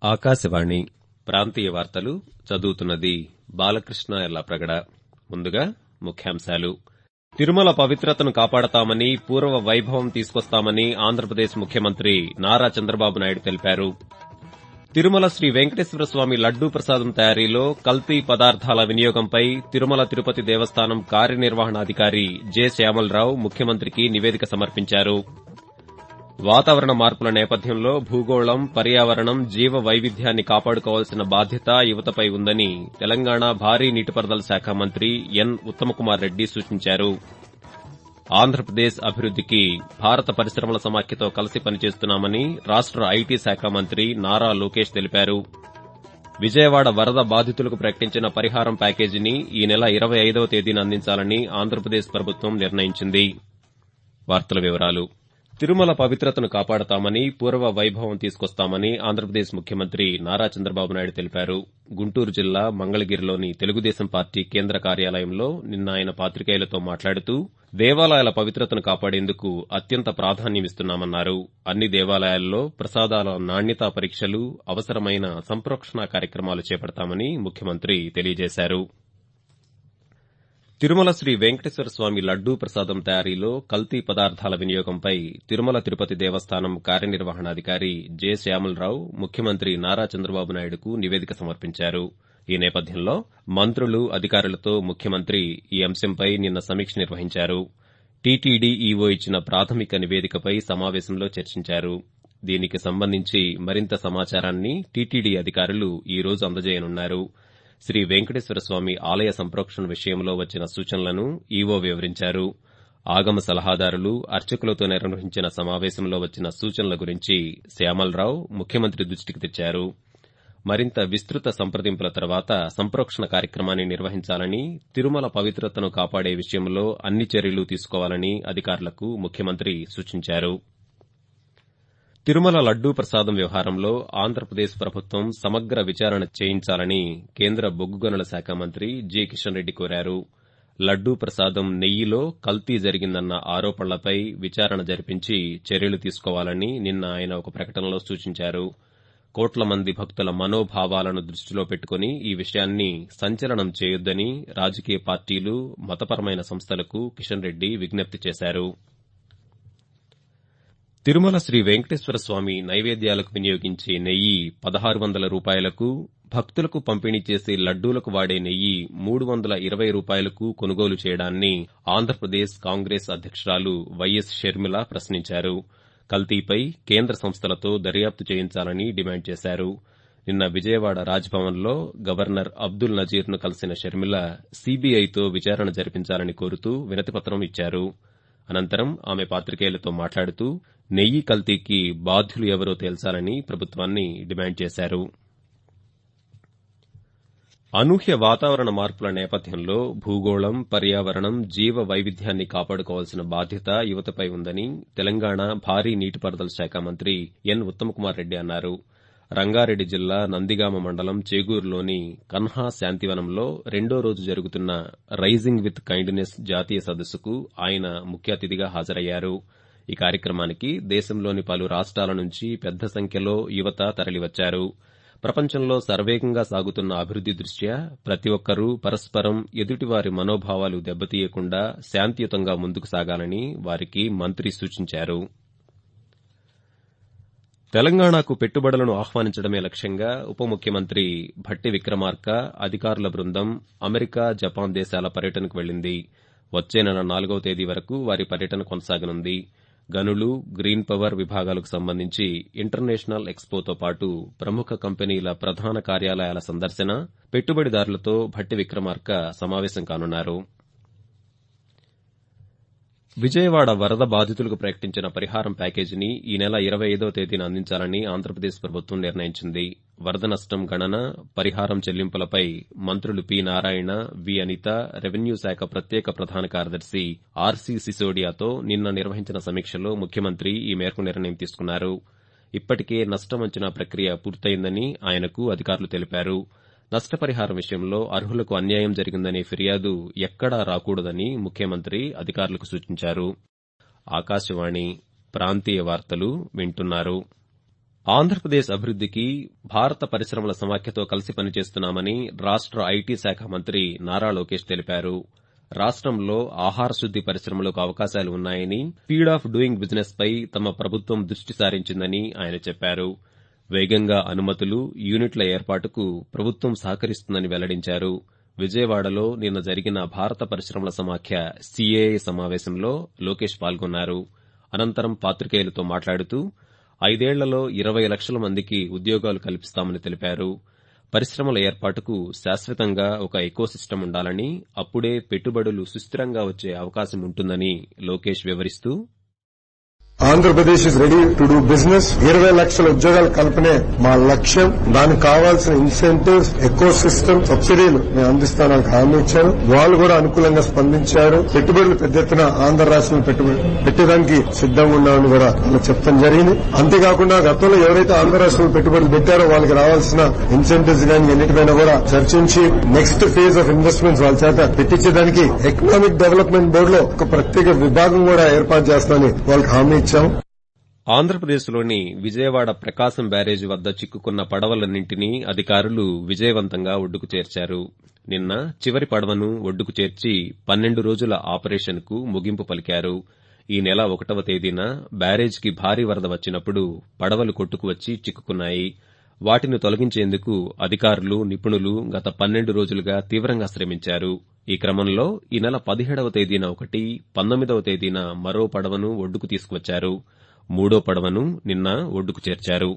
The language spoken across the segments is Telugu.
ఆకాశవాణి ప్రాంతీయ వార్తలు చదువుతున్నది బాలకృష్ణ ఎల్లప్రగడ ముందుగా ముఖ్యాంశాలు తిరుమల పవిత్రతను కాపాడతామని పూర్వ వైభవం తీసుకొస్తామని ఆంధ్రప్రదేశ్ ముఖ్యమంత్రి నారా చంద్రబాబు నాయుడు తెలిపారు తిరుమల శ్రీ వెంకటేశ్వర స్వామి లడ్డూ ప్రసాదం తయారీలో కల్తీ పదార్థాల వినియోగంపై తిరుమల తిరుపతి దేవస్థానం కార్యనిర్వహణాధికారి జె శ్యామలరావు ముఖ్యమంత్రికి నివేదిక సమర్పించారు వాతావరణ మార్పుల నేపథ్యంలో భూగోళం పర్యావరణం జీవ వైవిధ్యాన్ని కాపాడుకోవాల్సిన బాధ్యత యువతపై ఉందని తెలంగాణ భారీ నీటిపారుదల శాఖ మంత్రి ఎన్ ఉత్తమకుమార్ రెడ్డి సూచించారు ఆంధ్రప్రదేశ్ అభివృద్దికి భారత పరిశ్రమల సమాఖ్యతో కలిసి పనిచేస్తున్నామని రాష్ట ఐటీ శాఖ మంత్రి నారా లోకేష్ తెలిపారు విజయవాడ వరద బాధితులకు ప్రకటించిన పరిహారం ప్యాకేజీని ఈ నెల ఇరవై ఐదవ తేదీన అందించాలని ఆంధ్రప్రదేశ్ ప్రభుత్వం నిర్ణయించింది తిరుమల పవిత్రతను కాపాడతామని పూర్వ వైభవం తీసుకొస్తామని ఆంధ్రప్రదేశ్ ముఖ్యమంత్రి నారా చంద్రబాబు నాయుడు తెలిపారు గుంటూరు జిల్లా మంగళగిరిలోని తెలుగుదేశం పార్టీ కేంద్ర కార్యాలయంలో నిన్న ఆయన పాతికేయులతో మాట్లాడుతూ దేవాలయాల పవిత్రతను కాపాడేందుకు అత్యంత ప్రాధాన్యమిస్తున్నామన్నారు అన్ని దేవాలయాల్లో ప్రసాదాల నాణ్యతా పరీక్షలు అవసరమైన సంప్రోక్షణ కార్యక్రమాలు చేపడతామని ముఖ్యమంత్రి తెలియజేశారు తిరుమల శ్రీ వెంకటేశ్వర స్వామి లడ్డూ ప్రసాదం తయారీలో కల్తీ పదార్థాల వినియోగంపై తిరుమల తిరుపతి దేవస్థానం కార్యనిర్వహణాధికారి జె శ్యామలరావు ముఖ్యమంత్రి నారా చంద్రబాబు నాయుడుకు నివేదిక సమర్పించారు ఈ నేపథ్యంలో మంత్రులు అధికారులతో ముఖ్యమంత్రి ఈ అంశంపై నిన్న సమీక్ష నిర్వహించారు టీటీడీ ఈవో ఇచ్చిన ప్రాథమిక నివేదికపై సమావేశంలో చర్చించారు దీనికి సంబంధించి మరింత సమాచారాన్ని టీటీడీ అధికారులు ఈ రోజు అందజేయనున్నారు శ్రీ వెంకటేశ్వర స్వామి ఆలయ సంప్రోక్షణ విషయంలో వచ్చిన సూచనలను ఈవో వివరించారు ఆగమ సలహాదారులు అర్చకులతో నిర్వహించిన సమావేశంలో వచ్చిన సూచనల గురించి శ్యామలరావు ముఖ్యమంత్రి దృష్టికి తెచ్చారు మరింత విస్తృత సంప్రదింపుల తర్వాత సంప్రోక్షణ కార్యక్రమాన్ని నిర్వహించాలని తిరుమల పవిత్రతను కాపాడే విషయంలో అన్ని చర్యలు తీసుకోవాలని అధికారులకు ముఖ్యమంత్రి సూచించారు తిరుమల లడ్డూ ప్రసాదం వ్యవహారంలో ఆంధ్రప్రదేశ్ ప్రభుత్వం సమగ్ర విచారణ చేయించాలని కేంద్ర బొగ్గు గనుల శాఖ మంత్రి జి కిషన్ రెడ్డి కోరారు లడ్డూ ప్రసాదం నెయ్యిలో కల్తీ జరిగిందన్న ఆరోపణలపై విచారణ జరిపించి చర్యలు తీసుకోవాలని నిన్న ఆయన ఒక ప్రకటనలో సూచించారు కోట్ల మంది భక్తుల మనోభావాలను దృష్టిలో పెట్టుకుని ఈ విషయాన్ని సంచలనం చేయొద్దని రాజకీయ పార్టీలు మతపరమైన సంస్థలకు కిషన్ రెడ్డి విజ్ఞప్తి చేశారు తిరుమల శ్రీ వెంకటేశ్వర స్వామి నైవేద్యాలకు వినియోగించే నెయ్యి పదహారు వందల రూపాయలకు భక్తులకు పంపిణీ చేసే లడ్డూలకు వాడే నెయ్యి మూడు వందల ఇరవై రూపాయలకు కొనుగోలు చేయడాన్ని ఆంధ్రప్రదేశ్ కాంగ్రెస్ అధ్యకురాలు వైఎస్ షర్మిల ప్రశ్నించారు కల్తీపై కేంద్ర సంస్థలతో దర్యాప్తు చేయించాలని డిమాండ్ చేశారు నిన్న విజయవాడ రాజ్భవన్లో గవర్నర్ అబ్దుల్ నజీర్ను కలిసిన షర్మిల సీబీఐతో విచారణ జరిపించాలని కోరుతూ వినతిపత్రం ఇచ్చారు అనంతరం ఆమె పాతికేయులతో మాట్లాడుతూ నెయ్యి కల్తీకి బాధ్యులు ఎవరో తేల్చాలని ప్రభుత్వాన్ని డిమాండ్ చేశారు అనూహ్య వాతావరణ మార్పుల నేపథ్యంలో భూగోళం పర్యావరణం జీవ వైవిధ్యాన్ని కాపాడుకోవాల్సిన బాధ్యత యువతపై ఉందని తెలంగాణ భారీ నీటిపారుదల శాఖ మంత్రి ఎన్ ఉత్తమకుమార్ రెడ్డి అన్నారు రంగారెడ్డి జిల్లా నందిగామ మండలం చేగూరులోని కన్హా శాంతివనంలో రెండో రోజు జరుగుతున్న రైజింగ్ విత్ కైండ్నెస్ జాతీయ సదస్సుకు ఆయన ముఖ్య అతిథిగా హాజరయ్యారు ఈ కార్యక్రమానికి దేశంలోని పలు రాష్ట్రాల నుంచి పెద్ద సంఖ్యలో యువత తరలివచ్చారు ప్రపంచంలో శరవేగంగా సాగుతున్న అభివృద్ది దృష్ట్యా ప్రతి ఒక్కరూ పరస్పరం ఎదుటివారి మనోభావాలు దెబ్బతీయకుండా శాంతియుతంగా ముందుకు సాగాలని వారికి మంత్రి సూచించారు తెలంగాణకు పెట్టుబడులను ఆహ్వానించడమే లక్ష్యంగా ఉప ముఖ్యమంత్రి భట్టి విక్రమార్క అధికారుల బృందం అమెరికా జపాన్ దేశాల పర్యటనకు వెళ్లింది వచ్చే నెల నాలుగవ తేదీ వరకు వారి పర్యటన కొనసాగనుంది గనులు గ్రీన్ పవర్ విభాగాలకు సంబంధించి ఇంటర్నేషనల్ ఎక్స్పోతో పాటు ప్రముఖ కంపెనీల ప్రధాన కార్యాలయాల సందర్శన పెట్టుబడిదారులతో భట్టి విక్రమార్క సమావేశం కానున్నారు విజయవాడ వరద బాధితులకు ప్రకటించిన పరిహారం ప్యాకేజీని ఈ నెల ఇరవై ఐదవ తేదీన అందించాలని ఆంధ్రప్రదేశ్ ప్రభుత్వం నిర్ణయించింది వరద నష్టం గణన పరిహారం చెల్లింపులపై మంత్రులు P Narayana V Anitha revenue శాఖ ప్రత్యేక ప్రధాన కార్యదర్శి ఆర్సీ సిసోడియాతో నిన్న నిర్వహించిన సమీక్షలో ముఖ్యమంత్రి ఈ మేరకు నిర్ణయం తీసుకున్నారు ఇప్పటికే నష్టం అంచనా ప్రక్రియ పూర్తయిందని ఆయనకు అధికారులు తెలిపారు నష్టపరిహారం విషయంలో అర్హులకు అన్యాయం జరిగిందనే ఫిర్యాదు ఎక్కడా రాకూడదని ముఖ్యమంత్రి అధికారులకు సూచించారు ఆకాశవాణి ప్రాంతీయ వార్తలు వింటున్నారు ఆంధ్రప్రదేశ్ అభివృద్దికి భారత పరిశ్రమల సమాఖ్యతో కలిసి పనిచేస్తున్నామని రాష్ట ఐటీ శాఖ మంత్రి నారా లోకేష్ తెలిపారు రాష్టంలో ఆహార శుద్ది పరిశ్రమలకు అవకాశాలు ఉన్నాయని స్పీడ్ ఆఫ్ డూయింగ్ బిజినెస్ పై తమ ప్రభుత్వం దృష్టి సారించిందని ఆయన చెప్పారు వేగంగా అనుమతులు యూనిట్ల ఏర్పాటుకు ప్రభుత్వం సహకరిస్తుందని వెల్లడించారు విజయవాడలో నిన్న జరిగిన భారత పరిశ్రమల సమాఖ్య సీఏఏ సమావేశంలో లోకేష్ పాల్గొన్నారు అనంతరం పాతికేయులతో మాట్లాడుతూ ఐదేళ్లలో ఇరవై లక్షల మందికి ఉద్యోగాలు కల్పిస్తామని తెలిపారు పరిశ్రమల ఏర్పాటుకు శాశ్వతంగా ఒక ఎకోసిస్టమ్ ఉండాలని అప్పుడే పెట్టుబడులు సుస్థిరంగా వచ్చే అవకాశం ఉంటుందని లోకేష్ వివరిస్తూ Andhra Pradesh is ready to do business ఇరవై లక్షల ఉద్యోగాల కల్పనే మా లక్ష్యం దానికి కావాల్సిన ఇన్సెంటివ్స్ ఎకో సిస్టమ్ సబ్సిడీలు మేము అందిస్తానని హామీ ఇచ్చారు వాళ్ళు కూడా అనుకూలంగా స్పందించారు పెట్టుబడులు పెద్ద ఎత్తున ఆంధ్ర రాష్ట్రంలో పెట్టుబడి పెట్టడానికి సిద్దంగా ఉన్నామని కూడా వాళ్ళు చెప్తాం జరిగింది అంతేకాకుండా గతంలో ఎవరైతే ఆంధ్ర రాష్ట్రంలో పెట్టుబడులు పెట్టారో వాళ్ళకి రావాల్సిన ఇన్సెంటివ్స్ కానీ ఎన్నిటిపైన కూడా చర్చించి నెక్స్ట్ ఫేజ్ ఆఫ్ ఇన్వెస్ట్మెంట్స్ వాళ్ళ చేత పెట్టించేదానికి ఎకనామిక్ డెవలప్మెంట్ బోర్డులో ఒక ప్రత్యేక విభాగం కూడా ఏర్పాటు చేస్తామని వాళ్ళకి హామీ ఇచ్చాం ఆంధ్రప్రదేశ్లోని విజయవాడ ప్రకాశం బ్యారేజీ వద్ద చిక్కుకున్న పడవలన్నింటినీ అధికారులు విజయవంతంగా ఒడ్డుకు చేర్చారు నిన్న చివరి పడవను ఒడ్డుకు చేర్చి పన్నెండు రోజుల ఆపరేషన్కు ముగింపు పలికారు ఈ నెల ఒకటవ తేదీన బ్యారేజ్కి భారీ వరద వచ్చినప్పుడు పడవలు కొట్టుకు వచ్చి చిక్కుకున్నాయి వాటిని తొలగించేందుకు అధికారులు నిపుణులు గత పన్నెండు రోజులుగా తీవ్రంగా శ్రమించారు ఈ క్రమంలో ఈ నెల పదిహేడవ తేదీన ఒకటి పంతొమ్మిదవ తేదీన మరో పడవను ఒడ్డుకు తీసుకువచ్చారు మూడో పడవను నిన్న ఒడ్డుకు చేర్చారు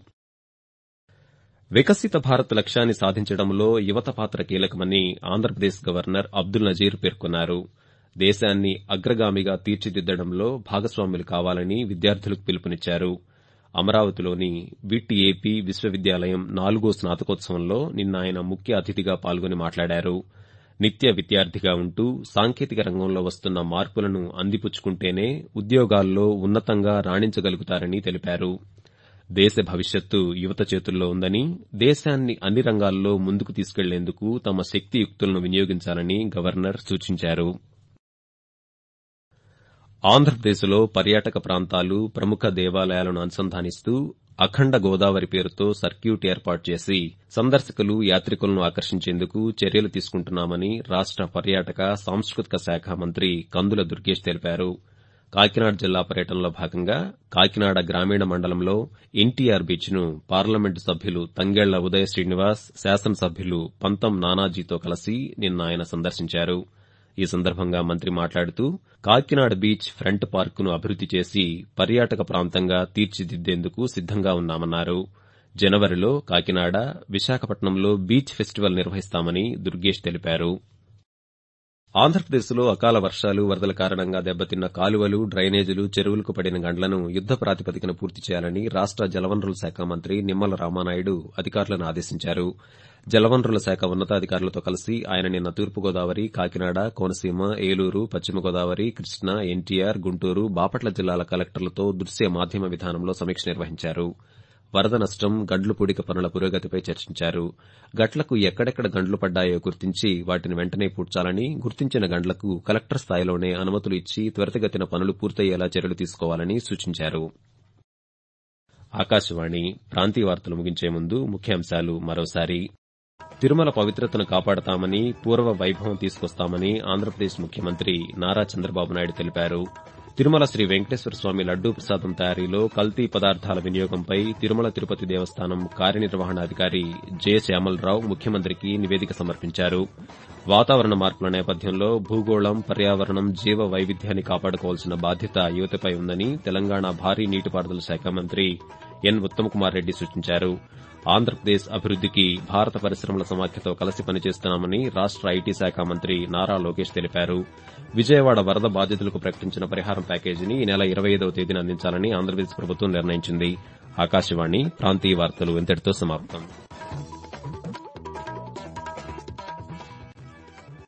వికసిత భారత్ లక్ష్యాన్ని సాధించడంలో యువత పాత్ర కీలకమని ఆంధ్రప్రదేశ్ గవర్నర్ అబ్దుల్ నజీర్ పేర్కొన్నారు దేశాన్ని అగ్రగామిగా తీర్చిదిద్దడంలో భాగస్వాములు కావాలని విద్యార్థులకు పిలుపునిచ్చారు అమరావతిలోని విట్ ఏపీ విశ్వవిద్యాలయం నాలుగో స్నాతకోత్సవంలో నిన్న ఆయన ముఖ్య అతిథిగా పాల్గొని మాట్లాడారు నిత్య విద్యార్థిగా ఉంటూ సాంకేతిక రంగంలో వస్తున్న మార్పులను అందిపుచ్చుకుంటేనే ఉద్యోగాల్లో ఉన్నతంగా రాణించగలుగుతారని తెలిపారు దేశ భవిష్యత్తు యువత చేతుల్లో ఉందని దేశాన్ని అన్ని రంగాల్లో ముందుకు తీసుకెళ్లేందుకు తమ శక్తియుక్తులను వినియోగించాలని గవర్నర్ సూచించారు ఆంధ్రప్రదేశ్లో పర్యాటక ప్రాంతాలు ప్రముఖ దేవాలయాలను అనుసంధానిస్తూ అఖండ గోదావరి పేరుతో సర్క్యూట్ ఏర్పాటు చేసి సందర్శకులు యాత్రికులను ఆకర్షించేందుకు చర్యలు తీసుకుంటున్నామని రాష్ట పర్యాటక సాంస్కృతిక శాఖ మంత్రి కందుల దుర్గేష్ తెలిపారు కాకినాడ జిల్లా పర్యటనలో భాగంగా కాకినాడ గ్రామీణ మండలంలో ఎన్టీఆర్ బీచ్ను పార్లమెంటు సభ్యులు తంగెళ్ల ఉదయ శ్రీనివాస్ శాసనసభ్యులు పంతం నానాజీతో కలిసి నిన్న ఆయన సందర్శించారు ఈ సందర్భంగా మంత్రి మాట్లాడుతూ కాకినాడ బీచ్ ఫ్రంట్ పార్కును అభివృద్ది చేసి పర్యాటక ప్రాంతంగా తీర్చిదిద్దేందుకు సిద్దంగా ఉన్నామన్నారు జనవరిలో కాకినాడ విశాఖపట్నంలో బీచ్ ఫెస్టివల్ నిర్వహిస్తామని దుర్గేష్ తెలిపారు ఆంధ్రప్రదేశ్లో అకాల వర్షాలు వరదల కారణంగా దెబ్బతిన్న కాలువలు డ్రైనేజీలు చెరువులకు పడిన గండ్లను యుద్ద ప్రాతిపదికన పూర్తి చేయాలని రాష్ట జలవనరుల శాఖ మంత్రి నిమ్మల రామానాయుడు అధికారులను ఆదేశించారు జలవనరుల శాఖ ఉన్నతాధికారులతో కలిసి ఆయన నిన్న తూర్పుగోదావరి కాకినాడ కోనసీమ ఏలూరు పశ్చిమ గోదావరి కృష్ణా ఎన్టీఆర్ గుంటూరు బాపట్ల జిల్లాల కలెక్టర్లతో దృశ్య మాధ్యమ విధానంలో సమీక్ష నిర్వహించారు వరద నష్టం గండ్లు పూడిక పనుల పురోగతిపై చర్చించారు గట్లకు ఎక్కడెక్కడ గండ్లు పడ్డాయో గుర్తించి వాటిని వెంటనే పూడ్చాలని గుర్తించిన గండ్లకు కలెక్టర్ స్థాయిలోనే అనుమతులు ఇచ్చి త్వరితగతిన పనులు పూర్తయ్యేలా చర్యలు తీసుకోవాలని సూచించారు ఆకాశవాణి ప్రాంతీయ వార్తలు ముగించే ముందు ముఖ్యాంశాలు మరోసారి తిరుమల పవిత్రతను కాపాడతామని పూర్వ వైభవం తీసుకొస్తామని ఆంధ్రప్రదేశ్ ముఖ్యమంత్రి నారా చంద్రబాబు నాయుడు తెలిపారు తిరుమల శ్రీ వెంకటేశ్వర స్వామి లడ్డూ ప్రసాదం తయారీలో కల్తీ పదార్థాల వినియోగంపై తిరుమల తిరుపతి దేవస్థానం కార్యనిర్వహణాధికారి జె శ్యామలరావు ముఖ్యమంత్రికి నివేదిక సమర్పించారు వాతావరణ మార్పుల నేపథ్యంలో భూగోళం పర్యావరణం జీవ వైవిధ్యాన్ని కాపాడుకోవాల్సిన బాధ్యత యువతపై ఉందని తెలంగాణ భారీ నీటిపారుదల శాఖ మంత్రి ఎన్ ఉత్తమకుమార్ రెడ్డి సూచించారు ఆంధ్రప్రదేశ్ అభివృద్దికి భారత పరిశ్రమల సమాఖ్యతో కలిసి పనిచేస్తున్నామని రాష్ట ఐటీ శాఖ మంత్రి నారా లోకేష్ తెలిపారు విజయవాడ వరద బాధితులకు ప్రకటించిన పరిహారం ప్యాకేజీని ఈ నెల ఇరవై ఐదవ తేదీన అందించాలని ఆంధ్రప్రదేశ్ ప్రభుత్వం నిర్ణయించింది ఆకాశవాణి ప్రాంతీయ వార్తలు ఇంతటితో సమాప్తం